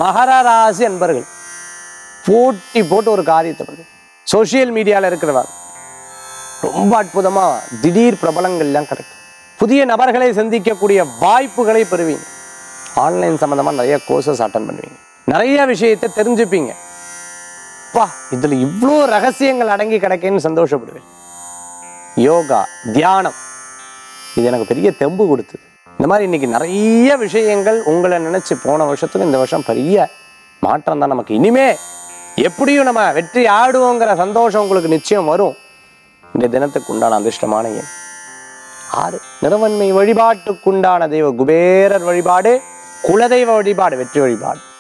மகர ராசி அன்பர்கள் போட்டி போட்டு ஒரு காரியத்தை பண்ணு சோஷியல் மீடியாவில் இருக்கிறவா ரொம்ப அற்புதமா திடீர் பிரபலங்கள்லாம் கிடைக்கும் புதிய நபர்களை சந்திக்கக்கூடிய வாய்ப்புகளை பெறுவீங்க ஆன்லைன் சம்மந்தமா நிறைய கோர்சஸ் அட்டன் பண்ணுவீங்க நிறைய விஷயத்தை தெரிஞ்சுப்பீங்க பா இதுல இவ்வளோ ரகசியங்கள் அடங்கி கிடக்கேன்னு சந்தோஷப்படுவேன் யோகா தியானம் இது எனக்கு பெரிய தெம்பு கொடுத்தது இந்த மாதிரி இன்னைக்கு நிறைய விஷயங்கள் உங்களை நினைச்சு போன வருஷத்துக்கு இந்த வருஷம் பெரிய மாற்றம் தான் நமக்கு இனிமே எப்படியும் நம்ம வெற்றி ஆடுவோங்கிற சந்தோஷம் உங்களுக்கு நிச்சயம் வரும் இந்த தினத்துக்கு உண்டான அதிர்ஷ்டமான எண் ஆறு நிறவன்மை வழிபாட்டுக்குண்டான தெய்வ குபேரர் வழிபாடு குலதெய்வ வழிபாடு வெற்றி வழிபாடு